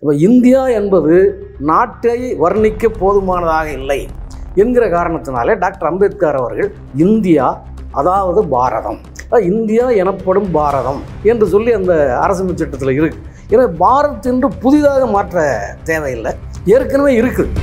இப்போ இந்தியா என்பது நாட்டை வர்ணிக்க போதுமானதாக இல்லை என்கிற காரணத்தினாலே டாக்டர் அம்பேத்கர் அவர்கள் இந்தியா அதாவது பாரதம் அதாவது இந்தியா எனப்படும் பாரதம் என்று சொல்லி அந்த அரசமைப்பு சட்டத்தில் இருக்கு ஏன்னா பாரத் என்று புதிதாக மாற்ற தேவையில்லை ஏற்கனவே இருக்குது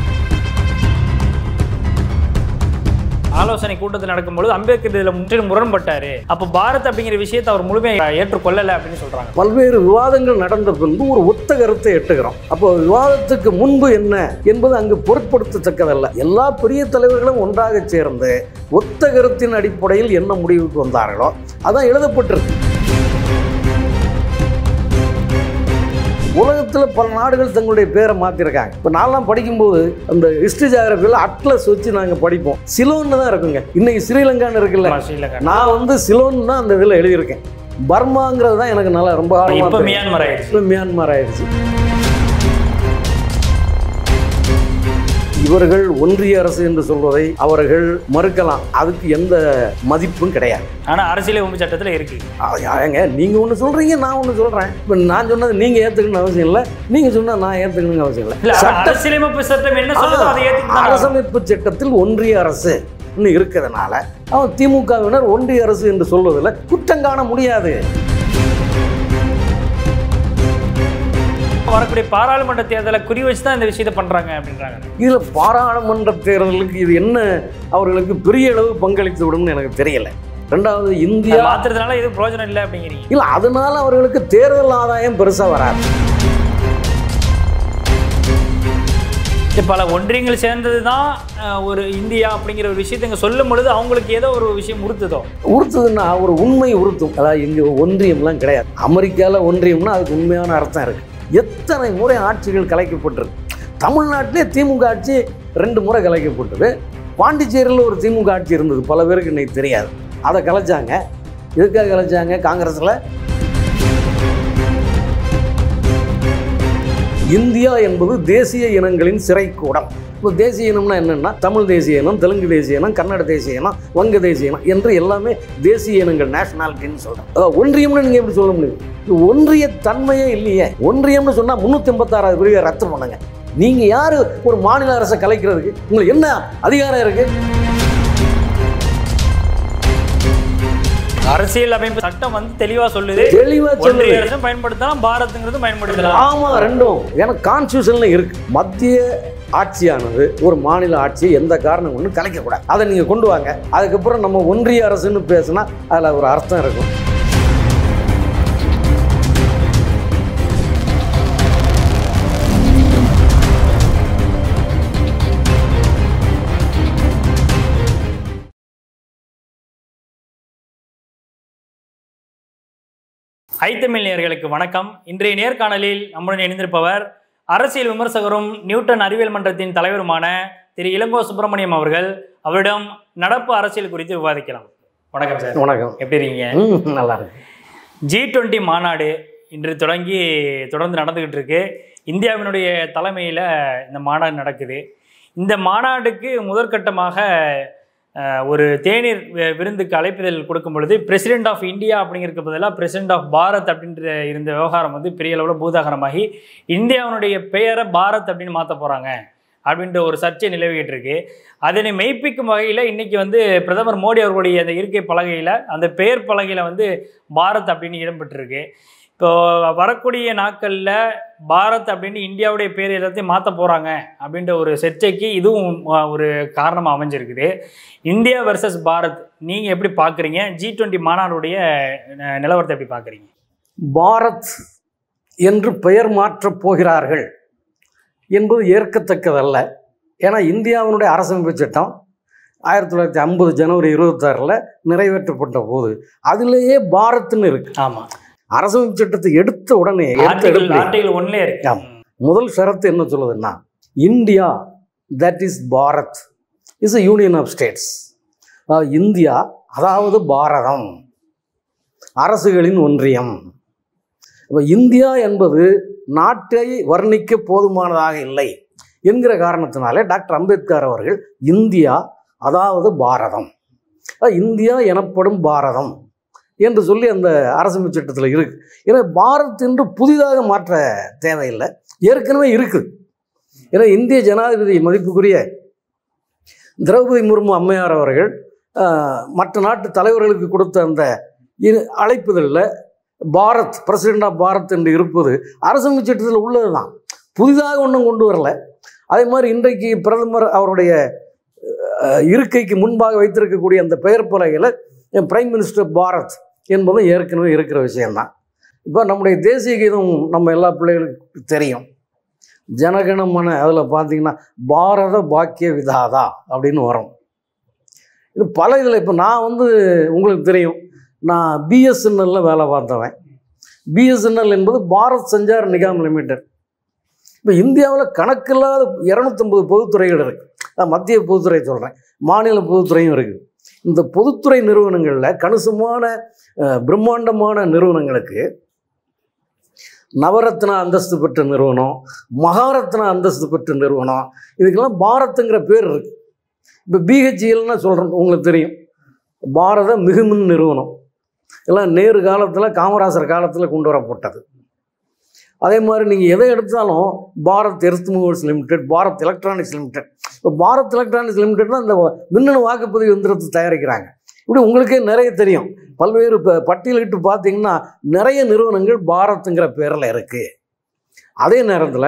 ஆலோசனை கூட்டத்தில் நடக்கும்பொழுது அம்பேத்கர் இதில் முற்றிலும் முரண்பட்டாரு அப்போ பாரத் அப்படிங்கிற விஷயத்தை அவர் முழுமையாக ஏற்றுக்கொள்ளலை அப்படின்னு சொல்றாங்க பல்வேறு விவாதங்கள் நடந்த பின்பு ஒரு ஒத்த கருத்தை எட்டுகிறோம் அப்போ விவாதத்துக்கு முன்பு என்ன என்பது அங்கு பொருட்படுத்தத்தக்கதல்ல எல்லா பெரிய தலைவர்களும் ஒன்றாக சேர்ந்து ஒத்த கருத்தின் அடிப்படையில் என்ன முடிவுக்கு வந்தார்களோ அதான் எழுதப்பட்டிருக்கு உலகத்தில் பல நாடுகள் தங்களுடைய பேரை மாற்றிருக்காங்க இப்போ நான்லாம் படிக்கும்போது அந்த ஹிஸ்ட்ரி ஜாகிரபியில் அட்லஸ் வச்சு நாங்கள் படிப்போம் சிலோன்னு தான் இருக்குங்க இன்னைக்கு ஸ்ரீலங்கான்னு இருக்குல்ல ஆமா, ஸ்ரீலங்கா நான் வந்து சிலோன் தான் அந்த இதில் எழுதியிருக்கேன் பர்மாங்கிறது தான் எனக்கு நல்லா ரொம்ப இப்ப ஆர்வமா தெரியும். மியான்மர் ஆயிடுச்சு இப்ப மியான்மர் ஆயிடுச்சு இவர்கள் ஒன்றிய அரசு என்று சொல்வதை அவர்கள் மறுக்கலாம் அதுக்கு எந்த மதிப்பும் கிடையாது ஆனா அரசியலமைப்பு சட்டத்துல இருக்கு அது ஏங்க நீங்கள் ஒன்று சொல்கிறீங்க நான் ஒன்று சொல்கிறேன் இப்போ நான் சொன்னது நீங்கள் ஏற்றுக்கணும்னு அவசியம் இல்லை நீங்கள் சொன்னால் நான் ஏற்றுக்கணும்னு அவசியம் இல்ல இல்லை ஆனா சட்ட அரசியலமைப்பு சட்டம் என்ன சொல்லுதோ அதை ஏற்றுக்கிட்டு அரசமைப்பு சட்டத்தில் ஒன்றிய அரசு இன்னும் இருக்கிறதுனால அவன் திமுகவினர் ஒன்றிய அரசு என்று சொல்வதில் குற்றம் காண முடியாது வரக்கூடிய பாராளுமன்ற தேர்தலை குறி வச்சு தான் இந்த விஷயத்தை பண்றாங்க அப்படின்றாங்க இதில் பாராளுமன்ற தேர்தலுக்கு இது என்ன அவர்களுக்கு பெரிய அளவு பங்களித்து விடும்னு எனக்கு தெரியல ரெண்டாவது இந்தியா அதை மாத்துறதுனால எதுவும் பிரயோஜனம் இல்லை அப்படிங்கிறீங்க இல்லை அதனால அவர்களுக்கு தேர்தல் ஆதாயம் பெருசாக வராது இப்ப பல ஒன்றியங்கள் சேர்ந்தது தான் ஒரு இந்தியா அப்படிங்கிற ஒரு விஷயத்தை இங்க சொல்லும் பொழுது அவங்களுக்கு ஏதோ ஒரு விஷயம் உறுத்துதோ உறுத்துதுன்னா ஒரு உண்மை உறுத்தும் அதாவது இங்கே ஒன்றியம்லாம் கிடையாது அமெரிக்காவில் ஒன்றியம்னா அதுக்கு உண்மையான அர்த்தம் இருக்குது எத்தனை முறை ஆட்சிகள் கலைக்கப்பட்டிருக்கு தமிழ்நாட்டிலே திமுக ஆட்சி ரெண்டு முறை கலைக்கப்பட்டது பாண்டிச்சேரியில் ஒரு திமுக ஆட்சி இருந்தது பல பேருக்கு இன்னைக்கு தெரியாது அதை கலைச்சாங்க எதுக்காக கலைச்சாங்க காங்கிரஸில் இந்தியா என்பது தேசிய இனங்களின் சிறைக்கூடம் இப்போ தேசிய இனம்னா என்னென்னா தமிழ் தேசிய இனம் தெலுங்கு தேசிய இனம் கன்னட தேசிய இனம் வங்க தேசிய இனம் என்று எல்லாமே தேசிய இனங்கள் நேஷனாலிட்டின்னு சொல்கிறோம் அதாவது ஒன்றியம்னு நீங்கள் எப்படி சொல்ல முடியும் இது ஒன்றிய தன்மையே இல்லையே ஒன்றியம்னு சொன்னால் முந்நூற்றி எண்பத்தாறாவது பிரிவை ரத்து பண்ணுங்க நீங்கள் யார் ஒரு மாநில அரசை கலைக்கிறதுக்கு உங்களுக்கு என்ன அதிகாரம் இருக்குது அரசியல் அமைப்பு சட்டம் வந்து தெளிவா சொல்லுது தெளிவாக சொல்லுது ஒன்றிய அரசும் பயன்படுத்தலாம் பாரத்துங்கிறதும் பயன்படுத்தலாம் ஆமா ரெண்டும் ஏன்னா கான்ஸ்டியூஷன்ல இருக்கு மத்திய ஆட்சியானது ஒரு மாநில ஆட்சியை எந்த காரணம் ஒன்றும் கலைக்கக்கூடாது அதை நீங்க கொண்டு வாங்க அதுக்கப்புறம் நம்ம ஒன்றிய அரசுன்னு பேசினா அதுல ஒரு அர்த்தம் இருக்கும் ஐத்தமிழ் நேயர்களுக்கு வணக்கம் இன்றைய நேர்காணலில் நம்முடன் இணைந்திருப்பவர் அரசியல் விமர்சகரும் நியூட்டன் அறிவியல் மன்றத்தின் தலைவருமான திரு இளங்கோ சுப்பிரமணியம் அவர்கள் அவரிடம் நடப்பு அரசியல் குறித்து விவாதிக்கலாம் வணக்கம் சார் வணக்கம் எப்படி இருக்கீங்க ம், நல்லா இருக்கு ஜி டுவெண்ட்டி மாநாடு இன்று தொடங்கி தொடர்ந்து நடந்துகிட்டு இருக்கு இந்தியாவினுடைய தலைமையில் இந்த மாநாடு நடக்குது இந்த மாநாடுக்கு முதற்கட்டமாக அஹ், ஒரு தேநீர் வி- விருந்துக்கு அழைப்புதல் கொடுக்கும் பொழுது பிரசிடென்ட் ஆஃப் இந்தியா அப்படிங்கிறதுக்கு பதிலாக பிரசிடென்ட் ஆஃப் பாரத் அப்படின்ற இருந்த விவகாரம் வந்து பெரிய அளவில் பூதாகரமாகி இந்தியாவினுடைய பெயரை பாரத் அப்படின்னு மாற்ற போகிறாங்க அப்படின்ற ஒரு சர்ச்சை நிலவிக்கிட்டு இருக்கு அதனை மெய்ப்பிக்கும் வகையில் இன்னைக்கு வந்து பிரதமர் மோடி அவர்களுடைய அந்த இருக்கை பலகையில் அந்த பெயர் பலகையில் வந்து பாரத் அப்படின்னு இடம்பெற்றிருக்கு இப்போ வரக்கூடிய நாட்களில் பாரத் அப்படின்னு இந்தியாவுடைய பேர் எல்லாத்தையும் மாற்ற போகிறாங்க அப்படின்ற ஒரு சர்ச்சைக்கு இதுவும் அஹ், ஒரு காரணமாக அமைஞ்சிருக்குது இந்தியா வெர்சஸ் பாரத் நீங்கள் எப்படி பார்க்குறீங்க ஜி டுவெண்ட்டி மாநாடுடைய அஹ், நிலவரத்தை எப்படி பார்க்குறீங்க பாரத் என்று பெயர் மாற்றப் போகிறார்கள் என்பது ஏற்கத்தக்கதல்ல ஏன்னா இந்தியாவினுடைய அரசமைப்பு சட்டம் ஆயிரத்தி தொள்ளாயிரத்தி ஐம்பது ஜனவரி இருபத்தாறில் நிறைவேற்றப்பட்ட போது அதிலேயே பாரத்னு இருக்கு ஆமாம் அரசமைப்பு சட்டத்தை எடுத்த உடனே எடுத்த ஆர்டிகல் எடுப்பிலே ஆர்டிகல் ஒன்லே இருக்கு ஆமா. முதல் ஷரத்து என்ன சொல்லுதுன்னா India that is Bharat is a union of states India அதாவது பாரதம் அரசுகளின் ஒன்றியம் இப்போ இந்தியா என்பது நாட்டை வர்ணிக்க போதுமானதாக இல்லை என்கிற காரணத்தினாலே டாக்டர் அம்பேத்கர் அவர்கள் இந்தியா அதாவது பாரதம் அஹ் இந்தியா எனப்படும் பாரதம் என்று சொல்லி அந்த அரசமைப்பு சட்டத்தில் இருக்கு ஏன்னா பாரத் என்று புதிதாக மாற்ற தேவையில்லை ஏற்கனவே இருக்குது ஏன்னா இந்திய ஜனாதிபதி மதிப்புக்குரிய திரௌபதி முர்மு அம்மையார் அவர்கள் ஆஹ், மற்ற நாட்டு தலைவர்களுக்கு கொடுத்த அந்த இரு- அழைப்புதலில் பாரத் பிரசிடென்ட் ஆஃப் பாரத் என்று இருப்பது அரசமைப்பு சட்டத்தில் உள்ளது தான் புதிதாக ஒன்றும் கொண்டு வரல அதே மாதிரி இன்றைக்கு பிரதமர் அவருடைய அஹ், இருக்கைக்கு முன்பாக வைத்திருக்கக்கூடிய அந்த பெயர் பலகையில் பிரைம் மினிஸ்டர் பாரத் என்பதும் ஏற்கனவே இருக்கிற விஷயம்தான் இப்போ நம்முடைய தேசிய கீதம் நம்ம எல்லா பிள்ளைகளுக்கு தெரியும் ஜனகணமன அதில் பார்த்தீங்கன்னா பாரத பாக்கிய விதாதா அப்படின்னு வரும் இது பல இதில் இப்போ நான் வந்து உங்களுக்கு தெரியும் நான் பிஎஸ்என்எல்ல வேலை பார்த்தவன் பிஎஸ்என்எல் என்பது பாரத் சஞ்சார் நிகாம் லிமிடெட் இப்போ இந்தியாவில் கணக்கில்லாத இரநூத்தம்பது பொதுத்துறைகள் இருக்குது நான் மத்திய பொதுத்துறை சொல்கிறேன் மாநில பொதுத்துறையும் இருக்குது இந்த பொதுத்துறை நிறுவனங்களில் கணிசமான அஹ், பிரம்மாண்டமான நிறுவனங்களுக்கு நவரத்னா அந்தஸ்து பெற்ற நிறுவனம் மகாரத்னா அந்தஸ்து பெற்ற நிறுவனம் இதுக்கெல்லாம் பாரத்துங்கிற பேர் இருக்கு இப்போ பிஹெச்இஎல்னா சொல்கிறேன் உங்களுக்கு தெரியும் பாரத மிகுமின் நிறுவனம் எல்லாம் நேரு காலத்தில் காமராசர் காலத்தில் கொண்டு வரப்பட்டது அதே மாதிரி நீங்கள் எதை எடுத்தாலும் Bharat earth movers limited Bharat electronics limited இப்போ பாரத் எலக்ட்ரானிக்ஸ் லிமிடெட் தான் இந்த மின்னணு வாக்குப்பதிவு எந்திரத்தை தயாரிக்கிறாங்க இப்படி உங்களுக்கே நிறைய தெரியும் பல்வேறு இப்போ பட்டியலிட்டு பார்த்தீங்கன்னா நிறைய நிறுவனங்கள் பாரத்துங்கிற பேரில் இருக்குது அதே நேரத்தில்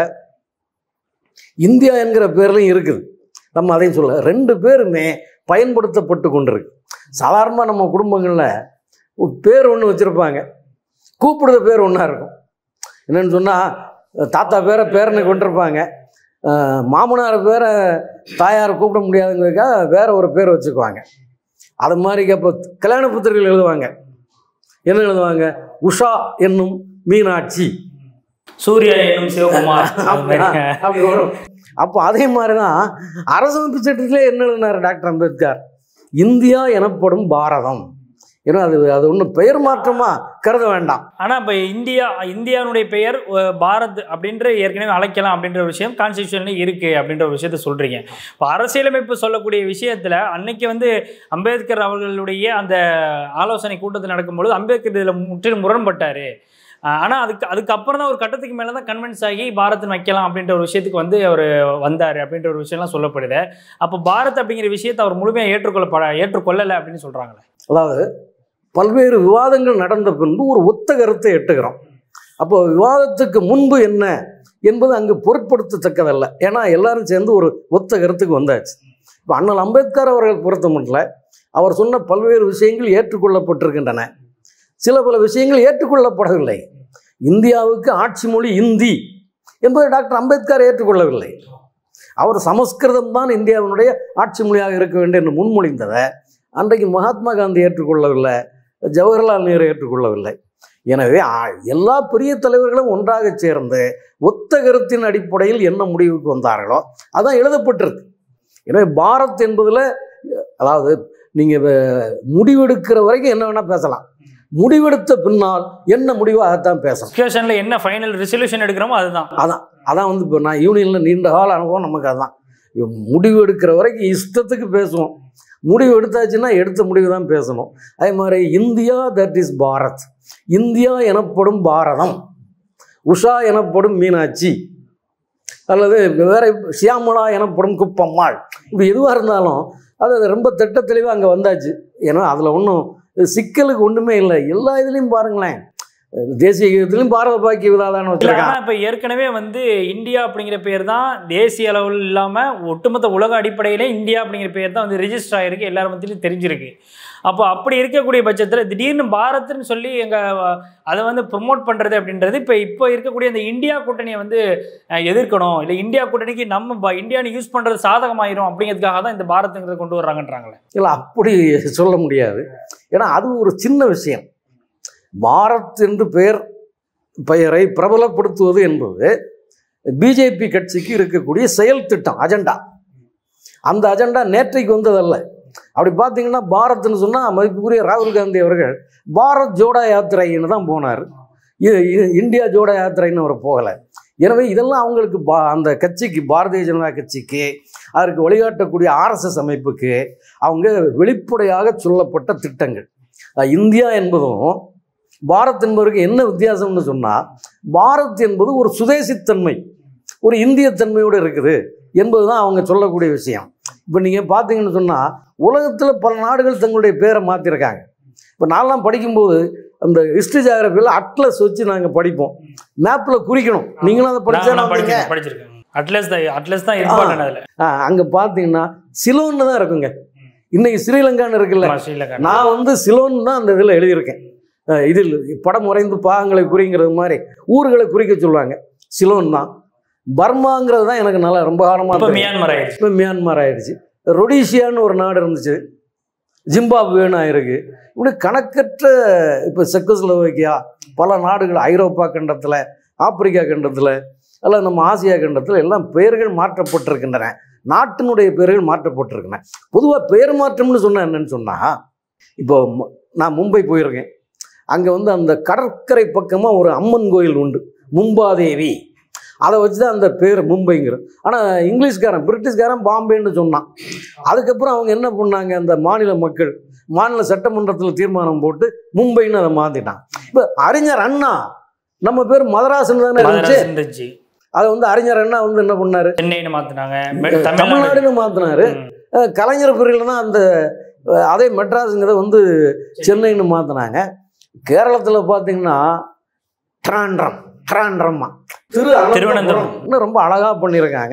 இந்தியா என்கிற பேர்லையும் இருக்குது நம்ம அதையும் சொல்ல ரெண்டு பேருமே பயன்படுத்தப்பட்டு கொண்டிருக்கு சாதாரணமாக நம்ம குடும்பங்களில் ஒரு பேர் ஒன்று வச்சுருப்பாங்க கூப்பிடுற பேர் ஒன்றா இருக்கும் என்னன்னு சொன்னால் தாத்தா பேரை பேரனை கொண்டிருப்பாங்க அஹ் மாமனார் பேரை தாயார் கூப்பிட முடியாதுங்கிறதுக்காக வேற ஒரு பேர் வச்சுக்குவாங்க அது மாதிரி இப்போ கல்யாண புத்திரிகள் எழுதுவாங்க என்ன எழுதுவாங்க உஷா என்னும் மீனாட்சி சூர்யா என்னும் சிவகுமார் அது மாதிரி. அப்படி வரும் அப்போ அதே மாதிரி தான் அரசமைப்பு சட்டத்திலே என்ன எழுதினார் டாக்டர் அம்பேத்கர் இந்தியா எனப்படும் பாரதம் ஏன்னா அது அது ஒன்றும் பெயர் மாற்றமா கருத வேண்டாம் ஆனா இப்ப இந்தியா இந்தியாவுடைய பெயர் அஹ், பாரத் அப்படின்ற ஏற்கனவே அழைக்கலாம் அப்படின்ற ஒரு விஷயம் கான்ஸ்டியூஷன்ல இருக்கு அப்படின்ற ஒரு விஷயத்த சொல்றீங்க இப்போ அரசியலமைப்பு சொல்லக்கூடிய விஷயத்துல அன்னைக்கு வந்து அம்பேத்கர் அவர்களுடைய அந்த ஆலோசனை கூட்டத்தில் நடக்கும்பொழுது அம்பேத்கர் இதில் முற்றிலும் முரண்பட்டாரு அஹ், ஆனா அதுக்கு அதுக்கப்புறம் தான் ஒரு கட்டத்துக்கு மேல தான் கன்வின்ஸ் ஆகி பாரத்னு வைக்கலாம் அப்படின்ற ஒரு விஷயத்துக்கு வந்து அவர் வந்தார் அப்படின்ற ஒரு விஷயம்லாம் சொல்லப்படுது அப்போ பாரத் அப்படிங்கிற விஷயத்தை அவர் முழுமையாக ஏற்றுக்கொள்ளப்பட ஏற்றுக்கொள்ளலை அப்படின்னு சொல்றாங்களே அதாவது பல்வேறு விவாதங்கள் நடந்த பின்பு ஒரு ஒத்த கருத்தை எட்டுகிறோம் அப்போ விவாதத்துக்கு முன்பு என்ன என்பது அங்கு பொருட்படுத்தத்தக்கதல்ல ஏன்னா எல்லாரும் சேர்ந்து ஒரு ஒத்த கருத்துக்கு வந்தாச்சு இப்போ அண்ணல் அம்பேத்கர் அவர்கள் பொறுத்த மட்டும் அவர் சொன்ன பல்வேறு விஷயங்கள் ஏற்றுக்கொள்ளப்பட்டிருக்கின்றன சில பல விஷயங்கள் ஏற்றுக்கொள்ளப்படவில்லை இந்தியாவுக்கு ஆட்சி மொழி இந்தி என்பதை டாக்டர் அம்பேத்கர் ஏற்றுக்கொள்ளவில்லை அவர் சமஸ்கிருதம் தான் இந்தியாவினுடைய ஆட்சி மொழியாக இருக்க வேண்டும் என்று முன்மொழிந்ததை அன்றைக்கு மகாத்மா காந்தி ஏற்றுக்கொள்ளவில்லை ஜவஹர்லால் நேரு ஏற்றுக்கொள்ளவில்லை எனவே ஆ- எல்லா பெரிய தலைவர்களும் ஒன்றாக சேர்ந்து ஒத்த கருத்தின் அடிப்படையில் என்ன முடிவுக்கு வந்தார்களோ அதான் எழுதப்பட்டிருக்கு எனவே பாரத் என்பதில் அதாவது நீங்கள் முடிவெடுக்கிற வரைக்கும் என்ன வேணால் பேசலாம் முடிவெடுத்த பின்னால் என்ன முடிவோ அதைத்தான் பேசணும் டிஸ்கஷன்ல என்ன ஃபைனல் ரெசல்யூஷன் எடுக்கிறோமோ அதுதான் அதான் அதான் வந்து இப்போ நான் யூனியனில் நீண்ட கால அனுபவம் நமக்கு அதான் முடிவு எடுக்கிற வரைக்கும் இஷ்டத்துக்கு பேசுவோம் முடிவு எடுத்தாச்சுன்னா எடுத்த முடிவு தான் பேசணும் அதே மாதிரி India that is Bharat India எனப்படும் பாரதம் உஷா எனப்படும் மீனாட்சி அல்லது வேற சியாமலா எனப்படும் குப்பம்மாள் இப்படி எதுவாக இருந்தாலும் அது ரொம்ப திட்ட தெளிவாக அங்கே வந்தாச்சு ஏன்னா அதில் ஒன்றும் சிக்கலுக்கு ஒன்றுமே இல்லை எல்லா இதுலேயும் பாருங்களேன் தேசிய கீதத்திலையும் பாரத பாக்கிய விதாதான்னு இல்ல, வச்சுருக்காங்க ஆனா இப்ப ஏற்கனவே வந்து இந்தியா அப்படிங்கிற பேர் தான் தேசிய அளவில் இல்லாம ஒட்டுமொத்த உலக அடிப்படையிலே இந்தியா அப்படிங்கிற பேர் தான் வந்து ரிஜிஸ்டர் ஆயிருக்கு எல்லாரும் மத்தியிலும் தெரிஞ்சிருக்கு அப்போ அப்படி இருக்கக்கூடிய பட்சத்துல திடீர்னு பாரத்னு சொல்லி எங்க அஹ், அதை வந்து ப்ரொமோட் பண்றது அப்படின்றது இப்போ இப்போ இருக்கக்கூடிய இந்த இந்தியா கூட்டணியை வந்து அஹ், எதிர்க்கணும் இல்லை இந்தியா கூட்டணிக்கு நம்ம ப- இந்தியான்னு யூஸ் பண்றது சாதகமாயிரும் அப்படிங்கிறதுக்காக தான் இந்த பாரத்ங்கிறத கொண்டு வர்றாங்கன்றாங்களே இல்லை அப்படி சொல்ல முடியாது ஏன்னா அது ஒரு சின்ன விஷயம் பாரத் என்று பெயர் பெயரை பிரபலப்படுத்துவது என்பது பிஜேபி கட்சிக்கு இருக்கக்கூடிய செயல் திட்டம் அஜெண்டா அந்த அஜெண்டா நேற்றைக்கு வந்ததல்ல அப்படி பார்த்தீங்கன்னா பாரத்னு சொன்னால் மதிப்புக்குரிய ராகுல் காந்தி அவர்கள் பாரத் ஜோடா யாத்திரைன்னு தான் போனார் இ- இ- இந்தியா ஜோடா யாத்திரைன்னு அவர் போகலை எனவே இதெல்லாம் அவங்களுக்கு பா அந்த கட்சிக்கு பாரதிய ஜனதா கட்சிக்கு அதற்கு வழிகாட்டக்கூடிய ஆர்எஸ்எஸ் அமைப்புக்கு அவங்க வெளிப்படையாக சொல்லப்பட்ட திட்டங்கள் அஹ் இந்தியா என்பதும் பாரத் என்பதற்கு என்ன வித்தியாசம்னு சொன்னால் பாரத் என்பது ஒரு சுதேசித்தன்மை ஒரு இந்திய தன்மையோடு இருக்குது என்பது தான் அவங்க சொல்லக்கூடிய விஷயம் இப்போ நீங்கள் பார்த்தீங்கன்னு சொன்னால் உலகத்தில் பல நாடுகள் தங்களுடைய பேரை மாற்றிருக்காங்க இப்போ நான்லாம் படிக்கும்போது அந்த ஹிஸ்ட்ரி ஜாகிரபியில் அட்லஸ் வச்சு நாங்கள் படிப்போம் மேப்பில் குறிக்கணும் நீங்களும் அதை படிச்சா நான் நான் படிச்சிருக்கேன் படிச்சிருக்கேன் அட்லஸ் தான் அட்லஸ் தான் இம்பார்ட்டன் அதுல அங்கே பார்த்தீங்கன்னா சிலோன்னு தான் இருக்குங்க இன்னைக்கு ஸ்ரீலங்கான்னு இருக்குல்ல ஆமா, ஸ்ரீலங்கா நான் வந்து சிலோன் தான் அந்த இதில் எழுதியிருக்கேன் அஹ் இதில் படம் வரைந்து பாகங்களை குறிங்கிறது மாதிரி ஊர்களை குறிக்க சொல்லுவாங்க சிலோன் தான் பர்மாங்கிறது தான் எனக்கு நல்லா ரொம்ப காலமாக இப்ப தெரியும் மியான்மர் ஆயிடுச்சு இப்போ மியான்மர் ஆயிடுச்சு ரொடீஷியான்னு ஒரு நாடு இருந்துச்சு ஜிம்பாப்வேன்னு ஆயிருக்கு இப்படி கணக்கற்ற இப்போ செக்கோஸ்லோவேக்கியா பல நாடுகள் ஐரோப்பா கண்டத்தில் ஆப்பிரிக்கா கண்டத்தில் அல்ல நம்ம ஆசியா கண்டத்தில் எல்லாம் பெயர்கள் மாற்றப்பட்டிருக்கின்றன நாட்டினுடைய பெயர்கள் மாற்றப்பட்டிருக்கின்றன பொதுவாக பெயர் மாற்றம்னு சொன்னால் என்னன்னு சொன்னால் இப்போ மு- நான் மும்பை போயிருக்கேன் அங்கே வந்து அந்த கடற்கரை பக்கமாக ஒரு அம்மன் கோயில் உண்டு மும்பாதேவி அதை வச்சு தான் அந்த பேர் மும்பைங்கிறது ஆனால் இங்கிலீஷ்காரன் பிரிட்டிஷ்காரன் பாம்பேன்னு சொன்னான் அதுக்கப்புறம் அவங்க என்ன பண்ணாங்க அந்த மாநில மக்கள் மாநில சட்டமன்றத்தில் தீர்மானம் போட்டு மும்பைன்னு அதை மாற்றிட்டான் இப்போ அறிஞர் அண்ணா நம்ம பேர் மதராசன் தானே இருந்துச்சு மதராஸ் இருந்துச்சு அதை வந்து அறிஞர் அண்ணா வந்து என்ன பண்ணாரு சென்னைன்னு மாத்தினாங்க மெ- தமிழ்நாடு தமிழ்நாடுன்னு மாற்றினாரு ம். கலைஞர் பிரிவில் தான் அந்த அஹ், அதே மெட்ராஸுங்கிறத வந்து சென்னைன்னு மாற்றினாங்க கேரளத்தில் பார்த்தீங்கன்னா ட்ராண்ட்ரம் ட்ராண்ட்ரம்மா திரு திருவனந்தபுரம். இன்னும் ரொம்ப அழகாக பண்ணியிருக்காங்க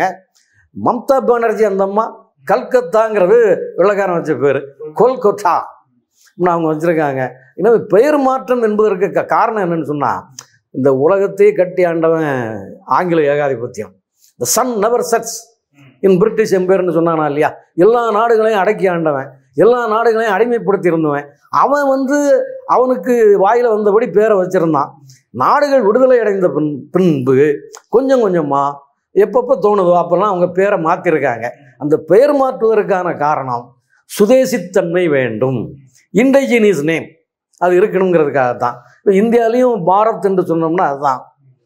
மம்தா பானர்ஜி அந்த அம்மா கல்கத்தாங்கிறது வெள்ளக்காரன் வச்ச பேர் கொல்கத்தா அவங்க வச்சுருக்காங்க எனவே பெயர் மாற்றம் என்பதற்கு க- காரணம் என்னன்னு சொன்னால் இந்த உலகத்தையே கட்டி ஆண்டவன் ஆங்கில ஏகாதிபத்தியம் the sun never sets in British எம்பையர்னு சொன்னானா இல்லையா எல்லா நாடுகளையும் அடக்கி ஆண்டவன் எல்லா நாடுகளையும் அடிமைப்படுத்தி இருந்தவன் அவன் வந்து அவனுக்கு வாயில வந்தபடி பேரை வச்சிருந்தான் நாடுகள் விடுதலை அடைந்த பின் பின்பு கொஞ்சம் கொஞ்சமாக எப்பப்போ தோணுதோ அப்போல்லாம் அவங்க பேரை மாற்றிருக்காங்க அந்த பெயர் மாற்றுவதற்கான காரணம் சுதேசித்தன்மை வேண்டும் இன்டைஜினியஸ் நேம் அது இருக்கணுங்கிறதுக்காக தான் இப்போ இந்தியாவிலையும் பாரத் என்று சொன்னோம்னா அதுதான்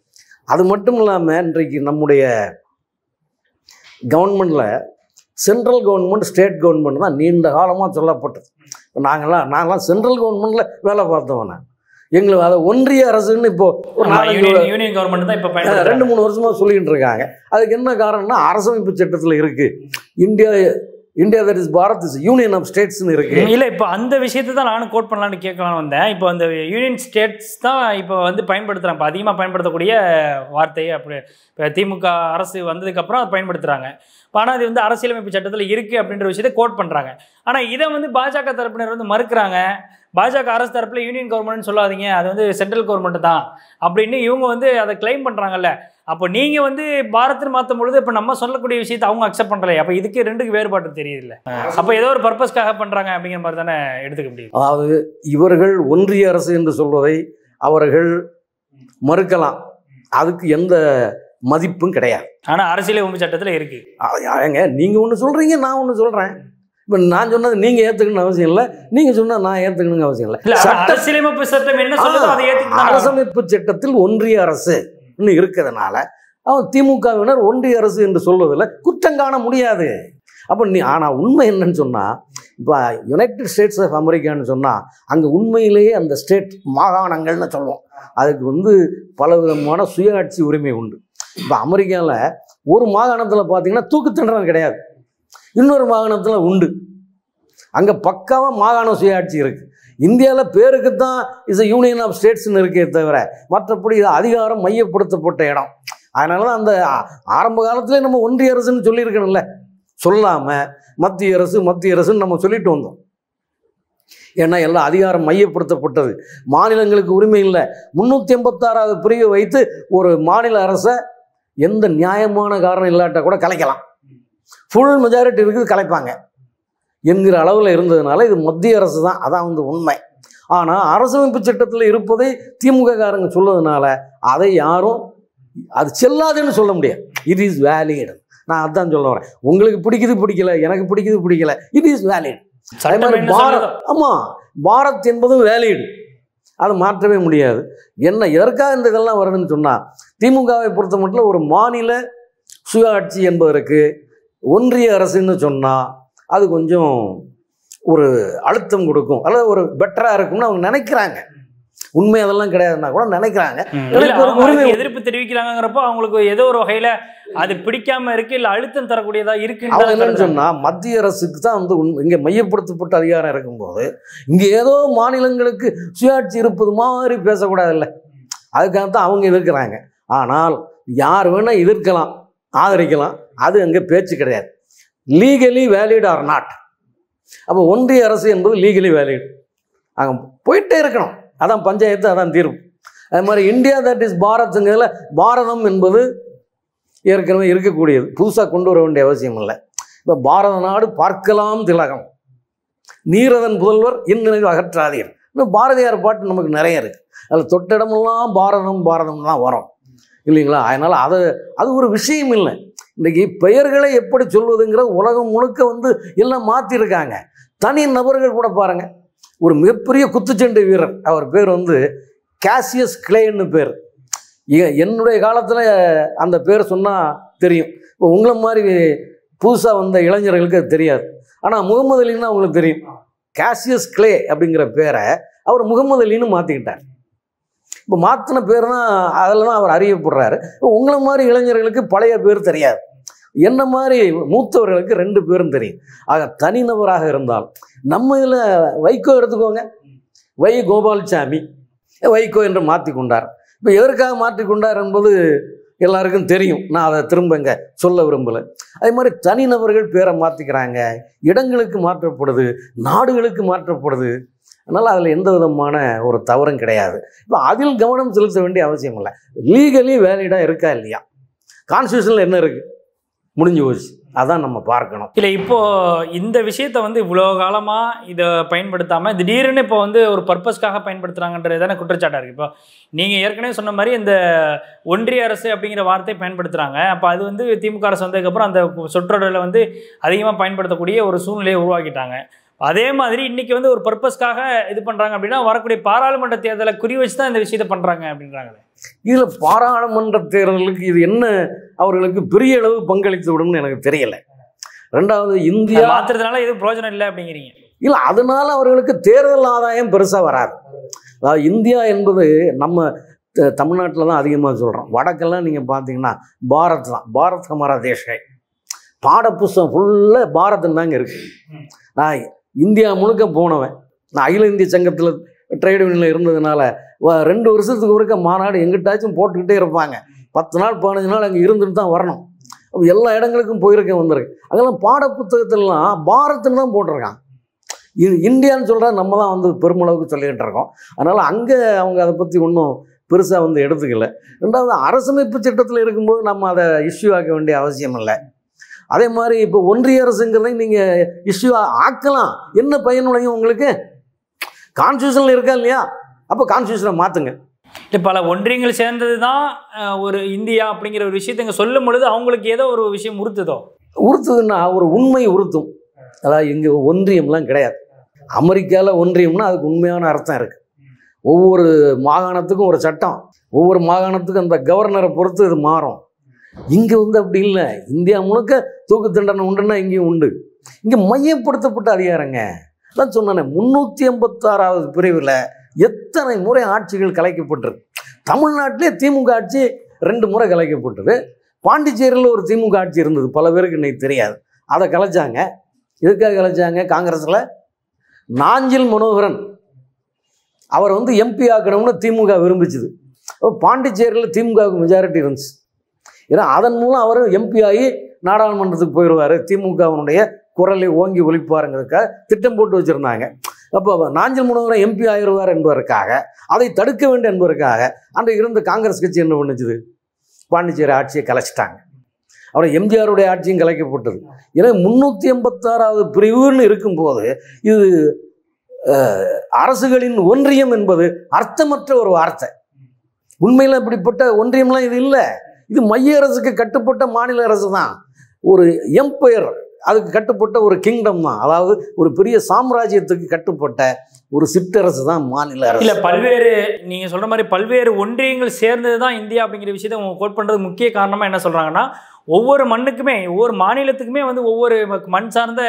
அது மட்டும் இல்லாமல் இன்றைக்கு நம்முடைய கவர்மெண்ட்டில் சென்ட்ரல் கவர்மெண்ட் ஸ்டேட் கவர்மெண்ட் தான் நீண்ட காலமாக சொல்லப்பட்டது இப்போ நாங்கள்லாம் நாங்களாம் சென்ட்ரல் கவர்மெண்ட்டில் வேலை பார்த்தோம் நான் எங்களுக்கு அதை ஒன்றிய அரசுன்னு இப்போ ஒரு ஆமா, நாலஞ்சு யூனியன் யூனியன் கவர்மெண்ட் தான் இப்ப அஹ் பயன்படுத்துறாங்க ரெண்டு மூணு வருஷமா சொல்லிட்டு இருக்காங்க அதுக்கு என்ன காரணம்னா அரசமைப்பு சட்டத்தில் இருக்கு India India that is Bharat is union of ஸ்டேட்ஸ்னு இருக்கு இல்ல இப்போ அந்த விஷயத்தை தான் நானும் கோட் பண்ணலாம்னு கேட்கலாம்னு வந்தேன் இப்போ அந்த யூனியன் ஸ்டேட்ஸ் தான் இப்போ வந்து பயன்படுத்துறாங்க இப்போ அதிகமாக பயன்படுத்தக்கூடிய வார்த்தையை அப்படி இப்போ திமுக அரசு வந்ததுக்கப்புறம் அதை பயன்படுத்துறாங்க இப்போ ஆனால் அது வந்து அரசியலமைப்பு சட்டத்தில் இருக்குது அப்படின்ற விஷயத்தை கோட் பண்ணுறாங்க ஆனால் இதை வந்து பாஜக தரப்பினர் வந்து மறுக்கிறாங்க பாஜக அரசு தரப்பில் யூனியன் கவர்மெண்ட்னு சொல்லாதீங்க அது வந்து சென்ட்ரல் கவர்மெண்ட் தான் அப்படின்னு இவங்க வந்து அதை கிளைம் பண்ணுறாங்கல்ல அப்போ நீங்கள் வந்து பாரத்னு மாற்றும் பொழுது இப்போ நம்ம சொல்லக்கூடிய விஷயத்தை அவங்க அக்செப்ட் பண்ணலையே அப்போ இதுக்கு ரெண்டுக்கு வேறுபாடு தெரியுதுல்ல அப்போ ஏதோ ஒரு பர்பஸ்க்காக பண்ணுறாங்க அப்படிங்கிற மாதிரி தானே எடுத்துக்க முடியும் அதாவது இவர்கள் ஒன்றிய அரசு என்று சொல்வதை அவர்கள் மறுக்கலாம் அதுக்கு எந்த மதிப்பும் கிடையாது ஆனால் அரசியலமைப்பு சட்டத்தில் இருக்கு அ- ஏங்க நீங்கள் ஒன்று சொல்கிறீங்க நான் ஒன்று சொல்கிறேன் இப்போ நான் சொன்னது நீங்கள் ஏற்றுக்கணும்னு அவசியம் இல்லை நீங்கள் சொன்னால் நான் ஏற்றுக்கணுங்க அவசியம் இல்லை இல்ல ஆனா சட்ட அரசியலமைப்பு சட்டம் என்ன சொல்லுதோ அதை ஏற்றுக்கிட்டு அரசமைப்பு சட்டத்தில் ஒன்றிய அரசு இருக்கிறதுனால அவன் திமுகவினர் ஒன்றிய அரசு என்று சொல்வதில் குற்றம் காண முடியாது அப்போ நீ ஆனால் உண்மை என்னன்னு சொன்னால் இப்போ யுனைடெட் ஸ்டேட்ஸ் ஆஃப் அமெரிக்கான்னு சொன்னால் அங்கே உண்மையிலேயே அந்த ஸ்டேட் மாகாணங்கள்னு சொல்லுவோம் அதுக்கு வந்து பல விதமான சுயாட்சி உரிமை உண்டு இப்போ அமெரிக்காவில் ஒரு மாகாணத்தில் பார்த்தீங்கன்னா தூக்கு தண்டனை கிடையாது இன்னொரு மாகாணத்தில் உண்டு அங்கே பக்காவாக மாகாண சுயாட்சி இருக்குது இந்தியாவில் பேருக்கு தான் இஸ் யூனியன் ஆஃப் ஸ்டேட்ஸ்னு இருக்கே தவிர மற்றபடி இது அதிகாரம் மையப்படுத்தப்பட்ட இடம் அதனால தான் அந்த ஆ- ஆரம்ப காலத்திலே நம்ம ஒன்றிய அரசுன்னு சொல்லியிருக்கணும்ல சொல்லாமல் மத்திய அரசு மத்திய அரசுன்னு நம்ம சொல்லிட்டு வந்தோம் ஏன்னா எல்லாம் அதிகாரம் மையப்படுத்தப்பட்டது மாநிலங்களுக்கு உரிமை இல்லை முந்நூற்றி எண்பத்தாறாவது பிரிவை வைத்து ஒரு மாநில அரசை எந்த நியாயமான காரணம் இல்லாட்டா கூட கலைக்கலாம் ஃபுல் மெஜாரிட்டி இருக்குது கலைப்பாங்க என்கிற அளவில் இருந்ததுனால இது மத்திய அரசு தான் அதான் வந்து உண்மை ஆனால் அரசமைப்பு சட்டத்தில் இருப்பதை திமுக காரங்க சொல்லுறதுனால அதை யாரும் அது செல்லாதுன்னு சொல்ல முடியாது இட் இஸ் வேலிட் நான் அதான் சொல்ல வரேன் உங்களுக்கு பிடிக்குது பிடிக்கல எனக்கு பிடிக்குது பிடிக்கல இட் இஸ் வேலிட் அதே சட்டம் மாதிரி என்ன பாரத் சொல்லுதோ ஆமாம் பாரத் என்பதும் வேலிடு அதை மாற்றவே முடியாது என்ன எதற்காக இந்த இதெல்லாம் வருதுன்னு சொன்னால் திமுகவை பொறுத்த மட்டும் ஒரு மாநில சுயாட்சி என்பதற்கு ஒன்றிய அரசுன்னு சொன்னால் அது கொஞ்சம் ஒரு அழுத்தம் கொடுக்கும் அல்லது ஒரு பெட்டராக இருக்கும்னு அவங்க நினைக்கிறாங்க உண்மை அதெல்லாம் கிடையாதுன்னா கூட நினைக்கிறாங்க இல்ல, எனக்கு ஒரு அவங்க உரிமை அதுக்கு எதிர்ப்பு தெரிவிக்கிறாங்கிறப்போ அவங்களுக்கு ஏதோ ஒரு வகையில அது பிடிக்காம இருக்கு இல்ல அழுத்தம் தரக்கூடியதா அவங்க இருக்குன்னு என்னன்னு சொன்னா மத்திய அரசுக்கு தான் வந்து உண்மை இங்கே மையப்படுத்தப்பட்ட அதிகாரம் இருக்கும்போது இங்கே ஏதோ மாநிலங்களுக்கு சுயாட்சி இருப்பது மாதிரி பேசக்கூடாதுல்ல அதுக்காக தான் அவங்க எதிர்க்கிறாங்க ஆனால் யார் வேணா எதிர்க்கலாம் ஆதரிக்கலாம் அது அங்கே பேச்சு கிடையாது லீகலி வேலிட் ஆர் நாட் அப்போ ஒன்றிய அரசு என்பது லீகலி வேலிட் அங்கே போயிட்டே இருக்கணும் அதான் பஞ்சாயத்து அதான் தீர்வு அது மாதிரி இந்தியா தட் இஸ் பாரத்ங்கிறதுல பாரதம் என்பது ஏற்கனவே இருக்கக்கூடியது புதுசாக கொண்டு வர வேண்டிய அவசியம் இல்லை இப்போ பாரத நாடு பார்க்கலாம் திலகம் நீரதன் புதல்வர் இந்நினைவு அகற்றாதீர் இன்னும் பாரதியார் பாட்டு நமக்கு நிறைய இருக்குது அதில் தொட்டிடமெல்லாம் பாரதம் பாரதம் தான் வரும் இல்லைங்களா அதனால் அது அது ஒரு விஷயம் இல்லை இன்றைக்கி பெயர்களை எப்படி சொல்வதுங்கிற உலகம் முழுக்க வந்து எல்லாம் மாற்றிருக்காங்க தனி நபர்கள் கூட பாருங்க ஒரு மிகப்பெரிய குத்துச்சண்டை வீரர் அவர் பேர் வந்து கேசியஸ் கிளேன்னு பேர் எ- என்னுடைய காலத்தில் அந்த பேர் சொன்னால் தெரியும் இப்போ உங்களை மாதிரி புதுசாக வந்த இளைஞர்களுக்கு அது தெரியாது ஆனால் முகமது அலின்னா அவங்களுக்கு தெரியும் கேசியஸ் கிளே அப்படிங்கிற பேரை அவர் முகமது அலின்னு மாற்றிக்கிட்டார் இப்போ மாற்றின பேர் தான் அதில் தான் அவர் அறியப்படுறாரு இப்போ உங்களை மாதிரி இளைஞர்களுக்கு பழைய பேர் தெரியாது என்ன மாதிரி மூத்தவர்களுக்கு ரெண்டு பேரும் தெரியும் ஆக தனிநபராக இருந்தால் நம்ம இதில் வைகோ எடுத்துக்கோங்க வை கோபால்சாமி வைகோ என்று மாற்றி கொண்டார் இப்போ எதற்காக மாற்றி கொண்டார் என்பது எல்லாருக்கும் தெரியும் நான் அதை திரும்ப இங்க சொல்ல விரும்பலை அதே மாதிரி தனிநபர்கள் பேரை மாற்றிக்கிறாங்க இடங்களுக்கு மாற்றப்படுது நாடுகளுக்கு மாற்றப்படுது அதனால் அதில் எந்த விதமான ஒரு தவறும் கிடையாது இப்போ அதில் கவனம் செலுத்த வேண்டிய அவசியம் இல்லை லீகலி வேலிடாக இருக்கா இல்லையா கான்ஸ்டியூஷனில் என்ன இருக்குது முடிஞ்சு போச்சு அதான் நம்ம பார்க்கணும் இல்ல இப்போ இந்த விஷயத்த வந்து இவ்வளோ காலமா இதை பயன்படுத்தாம திடீர்னு இப்போ வந்து ஒரு பர்பஸ்க்காக பயன்படுத்துறாங்கன்றது தானே குற்றச்சாட்டா இருக்கு இப்போ நீங்க ஏற்கனவே சொன்ன மாதிரி இந்த ஒன்றிய அரசு அப்படிங்கிற வார்த்தை பயன்படுத்துறாங்க அப்போ அது வந்து திமுக அரசு வந்ததுக்கப்புறம் அந்த சொற்றொடரில் வந்து அதிகமாக பயன்படுத்தக்கூடிய ஒரு சூழ்நிலையை உருவாக்கிட்டாங்க அதே மாதிரி இன்னைக்கு வந்து ஒரு பர்பஸ்க்காக இது பண்றாங்க அப்படின்னா வரக்கூடிய பாராளுமன்ற தேர்தலை குறி வச்சு தான் இந்த விஷயத்த பண்றாங்க அப்படின்றாங்களே இதில் பாராளுமன்ற தேர்தலுக்கு இது என்ன அவர்களுக்கு பெரிய அளவு பங்களித்து விடும்னு எனக்கு தெரியல ரெண்டாவது இந்தியா அதை மாத்துறதுனால எதுவும் பிரயோஜனம் இல்லை அப்படிங்கிறீங்க இல்லை அதனால அவர்களுக்கு தேர்தல் ஆதாயம் பெருசாக வராது அதாவது இந்தியா என்பது நம்ம தமிழ்நாட்டில் தான் அதிகமாக சொல்கிறோம் வடக்கெல்லாம் நீங்கள் பார்த்தீங்கன்னா பாரத் தான் பாரத் ஹமாரா தேசை பாடப்புஸ்தகம் ஃபுல்லாக பாரதம் தாங்க இருக்கு நான் இந்தியா முழுக்க போனவன் நான் அகில இந்திய சங்கத்தில் ட்ரேட் யூனியனில் இருந்ததுனால வ- ரெண்டு வருஷத்துக்கு ஒருக்க மாநாடு எங்கிட்டாச்சும் போட்டுக்கிட்டே இருப்பாங்க பத்து நாள் பதினஞ்சு நாள் அங்கே இருந்துட்டு தான் வரணும் அப்ப எல்லா இடங்களுக்கும் போயிருக்கேன் வந்திருக்கு அங்கெல்லாம் பாடப்புத்தகத்திலலாம் பாரத்னு தான் போட்டிருக்கான் இது இந்தியான்னு சொல்கிறா நம்ம தான் வந்து பெருமளவுக்கு சொல்லிக்கிட்டு இருக்கோம் அதனால் அங்கே அவங்க அதை பற்றி ஒன்றும் பெருசாக வந்து எடுத்துக்கல ரெண்டாவது அரசமைப்பு சட்டத்தில் இருக்கும்போது நம்ம அதை இஷ்யூ ஆக்க வேண்டிய அவசியம் இல்லை அதே மாதிரி இப்போ ஒன்றிய அரசுங்கிறதை நீங்கள் இஷ்யூ ஆக்கலாம் என்ன பயனுடையும் உங்களுக்கு கான்ஸ்டியூஷனில் இருக்கா இல்லையா அப்போ கான்ஸ்டியூஷனை மாற்றுங்க இல்லை பல ஒன்றியங்கள் சேர்ந்தது தான் ஒரு இந்தியா அப்படிங்கிற ஒரு விஷயத்தை இங்கே சொல்லும் பொழுது அவங்களுக்கு ஏதோ ஒரு விஷயம் உறுத்துதோ உறுத்துதுன்னா ஒரு உண்மை உறுத்தும் அதாவது இங்கே ஒன்றியம்லாம் கிடையாது அமெரிக்காவில் ஒன்றியம்னா அதுக்கு உண்மையான அர்த்தம் இருக்குது ஒவ்வொரு மாகாணத்துக்கும் ஒரு சட்டம் ஒவ்வொரு மாகாணத்துக்கும் அந்த கவர்னரை பொறுத்து இது மாறும் இங்கே வந்து அப்படி இல்லை இந்தியா முழுக்க தூக்கு தண்டனை உண்டுன்னா இங்கேயும் உண்டு இங்கே மையப்படுத்தப்பட்ட அதிகாரங்க அதான் சொன்னானே முந்நூற்றி எண்பத்தாறாவது பிரிவில் எத்தனை முறை ஆட்சிகள் கலைக்கப்பட்டிருக்கு தமிழ்நாட்டிலே திமுக ஆட்சி ரெண்டு முறை கலைக்கப்பட்டது பாண்டிச்சேரியில் ஒரு திமுக ஆட்சி இருந்தது பல பேருக்கு இன்னைக்கு தெரியாது அதை கலைச்சாங்க எதுக்காக கலைச்சாங்க காங்கிரஸில் நாஞ்சில் மனோகரன் அவர் வந்து எம்பி ஆக்கணும்னு திமுக விரும்பிச்சுது அப்போ பாண்டிச்சேரியில் திமுகவுக்கு மெஜாரிட்டி இருந்துச்சு ஏன்னா அதன் மூலம் அவர் எம்பி ஆகி நாடாளுமன்றத்துக்கு போயிடுவார் திமுகவினுடைய குரலை ஓங்கி ஒழிப்பாருங்கிறதுக்காக திட்டம் போட்டு வச்சுருந்தாங்க அப்போ நாஞ்சில் மனோகரன் எம்பி ஆயிடுவார் என்பதற்காக அதை தடுக்க வேண்டும் என்பதற்காக அந்த இருந்த காங்கிரஸ் கட்சி என்ன பண்ணுச்சுது பாண்டிச்சேரி ஆட்சியை கலைச்சிட்டாங்க அப்புறம் எம்ஜிஆருடைய ஆட்சியும் கலைக்கப்பட்டது எனவே முந்நூற்றி எண்பத்தாறாவது பிரிவுன்னு இருக்கும்போது இது அஹ், அரசுகளின் ஒன்றியம் என்பது அர்த்தமற்ற ஒரு வார்த்தை உண்மையில் இப்படிப்பட்ட ஒன்றியம்லாம் இது இல்லை இது மைய அரசுக்கு கட்டுப்பட்ட மாநில அரசு தான் ஒரு எம்பையர் அதுக்கு கட்டுப்பட்ட ஒரு கிங்டம் தான் அதாவது ஒரு பெரிய சாம்ராஜ்யத்துக்கு கட்டுப்பட்ட ஒரு சிற்றரசு தான் மாநில அரசு இல்ல பல்வேறு நீங்க சொல்ற மாதிரி பல்வேறு ஒன்றியங்கள் சேர்ந்தது தான் இந்தியா அப்படிங்கிற விஷயத்தை அவங்க கோட் பண்றது முக்கிய காரணமா என்ன சொல்றாங்கன்னா ஒவ்வொரு மண்ணுக்குமே ஒவ்வொரு மாநிலத்துக்குமே வந்து ஒவ்வொரு மண் சார்ந்த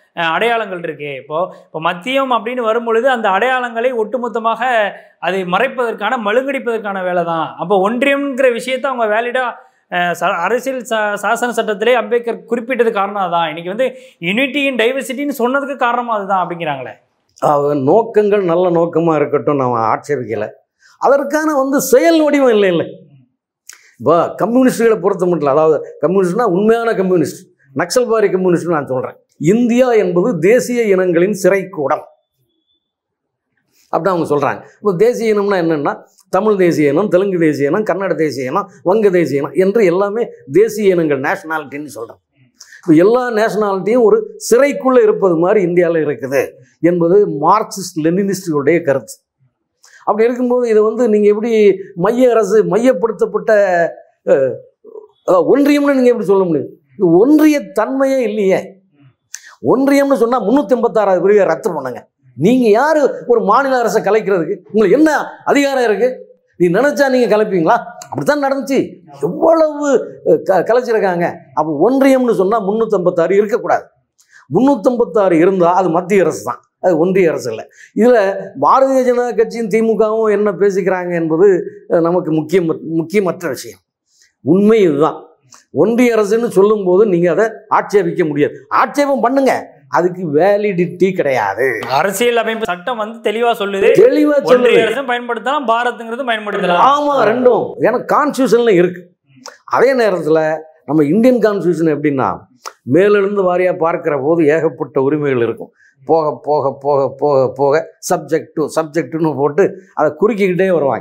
அஹ், அடையாளங்கள் இருக்கு இப்போ இப்போ மத்தியம் அப்படின்னு வரும்பொழுது அந்த அடையாளங்களை ஒட்டுமொத்தமாக அதை மறைப்பதற்கான மழுங்கடிப்பதற்கான வேலை தான் அப்போ ஒன்றியம்ங்கிற விஷயத்தை அவங்க வேலிடாக அரசியல் சா சாசன சட்டத்திலே அம்பேத்கர் குறிப்பிட்டது காரணம் அதான் இன்னைக்கு வந்து யூனிட்டி இன் டைவர்சிட்டின்னு சொன்னதுக்கு காரணம் அதுதான் அப்படிங்கிறாங்களே அவ நோக்கங்கள் நல்ல நோக்கமாக இருக்கட்டும் நான் ஆட்சேபிக்கலை அதற்கான வந்து செயல் வடிவம் இல்லை இல்லை இப்போ கம்யூனிஸ்டுகளை பொறுத்த மட்டும் இல்லை அதாவது கம்யூனிஸ்ட்னா உண்மையான கம்யூனிஸ்ட் நக்சல்பாரி கம்யூனிஸ்ட் நான் சொல்கிறேன் இந்தியா என்பது தேசிய இனங்களின் சிறைக்கூடம் அப்படி அவங்க சொல்கிறாங்க இப்போ தேசிய இனம்னா என்னென்னா தமிழ் தேசிய இனம் தெலுங்கு தேசிய இனம் கன்னட தேசிய இனம் வங்க தேசிய இனம் என்று எல்லாமே தேசிய இனங்கள் நேஷனாலிட்டின்னு சொல்கிறோம் இப்போ எல்லா நேஷனாலிட்டியும் ஒரு சிறைக்குள்ளே இருப்பது மாதிரி இந்தியாவில் இருக்குது என்பது மார்க்சிஸ்ட் லெனினிஸ்டுகளுடைய கருத்து அப்படி இருக்கும்போது இதை வந்து நீங்கள் எப்படி மைய அரசு மையப்படுத்தப்பட்ட அஹ், அதாவது ஒன்றியம்னு நீங்கள் எப்படி சொல்ல முடியும் இது ஒன்றிய தன்மையே இல்லையே ஒன்றியம்னு சொன்னால் முந்நூற்றி எண்பத்தாறாவது பிரிவை ரத்து பண்ணுங்க நீங்கள் யார் ஒரு மாநில அரசை கலைக்கிறதுக்கு உங்களுக்கு என்ன அதிகாரம் இருக்குது நீ நினச்சா நீங்கள் கலைப்பீங்களா அப்படித்தான் நடந்துச்சு எவ்வளவு அஹ், க கலைச்சிருக்காங்க அப்போ ஒன்றியம்னு சொன்னால் முந்நூற்றம்பத்தாறு இருக்கக்கூடாது முந்நூற்றம்பத்தாறு இருந்தால் அது மத்திய அரசு தான் அது ஒன்றிய அரசு இல்லை இதில் பாரதிய ஜனதா கட்சியும் திமுகவும் என்ன பேசிக்கிறாங்க என்பது அஹ், நமக்கு முக்கியம் முக்கியமற்ற விஷயம் உண்மை இதுதான் ஒன்றிய அரசுன்னு சொல்லும்போது நீங்கள் அதை ஆட்சேபிக்க முடியாது ஆட்சேபம் பண்ணுங்க அதுக்கு வேலிடிட்டி கிடையாது அரசியல் அமைப்பு சட்டம் வந்து தெளிவா சொல்லுது தெளிவாக ஒன்றிய சொல்லுது அரசும் பயன்படுத்தலாம் பாரத்ங்கிறதும் பயன்படுத்தலாம் ஆமா ரெண்டும் ஏன்னா கான்ஸ்டியூஷன்ல இருக்கு அதே நேரத்தில் நம்ம இந்தியன் கான்ஸ்டியூஷன் எப்படின்னா மேலிருந்து வாரியா பார்க்கிற போது ஏகப்பட்ட உரிமைகள் இருக்கும் போக போக போக போக போக சப்ஜெக்ட் டு சப்ஜெக்ட்னு போட்டு அதை குறுக்கிக்கிட்டே வருவாங்க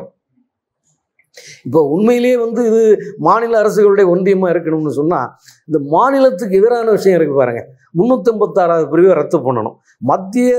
இப்போ உண்மையிலேயே வந்து இது மாநில அரசுகளுடைய ஒன்றியமாக இருக்கணும்னு சொன்னால் இந்த மாநிலத்துக்கு எதிரான விஷயம் இருக்கு பாருங்க முந்நூற்றம்பத்தாறாவது பிரிவை ரத்து பண்ணணும் மத்திய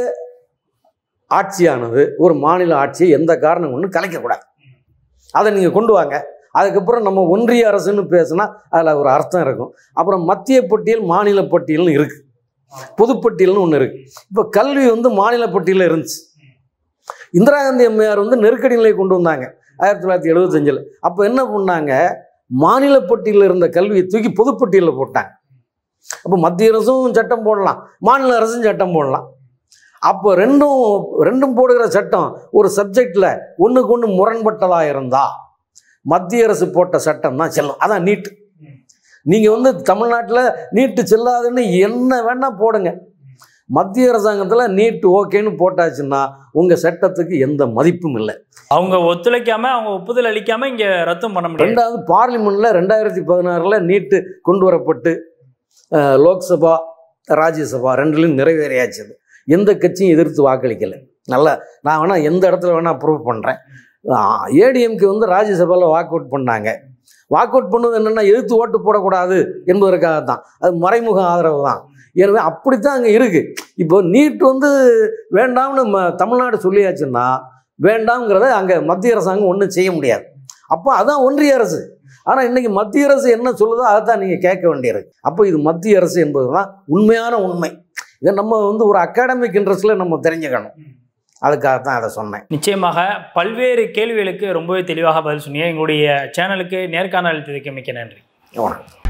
ஆட்சியானது ஒரு மாநில ஆட்சியை எந்த காரணம் கொண்டு கலைக்கக்கூடாது அதை நீங்கள் கொண்டு வாங்க அதுக்கப்புறம் நம்ம ஒன்றிய அரசுன்னு பேசுனா அதில் ஒரு அர்த்தம் இருக்கும் அப்புறம் மத்திய பட்டியல் மாநில பட்டியல்னு இருக்குது பொதுப்பட்டியல்னு ஒன்று இருக்குது இப்போ கல்வி வந்து மாநில பட்டியலில் இருந்துச்சு இந்திரா காந்தி அம்மையார் வந்து நெருக்கடி நிலை கொண்டு வந்தாங்க ஆயிரத்தி தொள்ளாயிரத்தி எழுபத்தஞ்சில் அப்போ என்ன பண்ணாங்க மாநில பட்டியலில் இருந்த கல்வியை தூக்கி பொதுப்பட்டியலில் போட்டாங்க அப்போ மத்திய அரசும் சட்டம் போடலாம் மாநில அரசும் சட்டம் போடலாம் அப்போ ரெண்டும் ரெண்டும் போடுகிற சட்டம் ஒரு சப்ஜெக்டில் ஒன்றுக்கு ஒன்று முரண்பட்டதாக இருந்தா மத்திய அரசு போட்ட சட்டம் தான் செல்லும் அதான் நீட்டு நீங்கள் வந்து தமிழ்நாட்டில் நீட்டு செல்லாதுன்னு என்ன வேணால் போடுங்க மத்திய அரசாங்கத்தில் நீட்டு ஓகேன்னு போட்டாச்சுன்னா உங்கள் சட்டத்துக்கு எந்த மதிப்பும் இல்லை அவங்க ஒத்துழைக்காம அவங்க ஒப்புதல் அளிக்காம இங்க ரத்தும் பண்ண முடியாது ரெண்டாவது பார்லிமெண்ட்டில் ரெண்டாயிரத்தி பதினாறில் நீட்டு கொண்டு வரப்பட்டு அஹ், லோக்சபா ராஜ்யசபா ரெண்டுலையும் நிறைவேறியாச்சு அது. எந்த கட்சியும் எதிர்த்து வாக்களிக்கலை நல்லா நான் வேணால் எந்த இடத்துல வேணால் ப்ரூவ் பண்ணுறேன் ஏடிஎம்கே வந்து ராஜ்யசபாவில் வாக் அவுட் பண்ணாங்க வாக் அவுட் பண்ணது என்னென்னா எதிர்த்து ஓட்டு போடக்கூடாது என்பதற்காக தான் அது மறைமுக ஆதரவு தான் எனவே அப்படித்தான் அங்கே இருக்குது இப்போ நீட் வந்து வேண்டாம்னு ம தமிழ்நாடு சொல்லியாச்சுன்னா வேண்டாம்ங்கிறத அங்கே மத்திய அரசாங்கம் ஒன்றும் செய்ய முடியாது அப்போ அதான் ஒன்றிய அரசு ஆனால் இன்னைக்கு மத்திய அரசு என்ன சொல்லுதோ அதை தான் நீங்கள் கேட்க வேண்டியிருக்கு அப்போ இது மத்திய அரசு என்பது தான் உண்மையான உண்மை இதை நம்ம வந்து ஒரு அகாடமிக் இன்ட்ரெஸ்ட்டில் நம்ம தெரிஞ்சுக்கணும் அதுக்காக தான் அதை சொன்னேன் நிச்சயமாக பல்வேறு கேள்விகளுக்கு ரொம்பவே தெளிவாக பதில் சொன்னீங்க எங்களுடைய சேனலுக்கு நேர்காணல் அளித்ததுக்கு மிக்க நன்றி வணக்கம்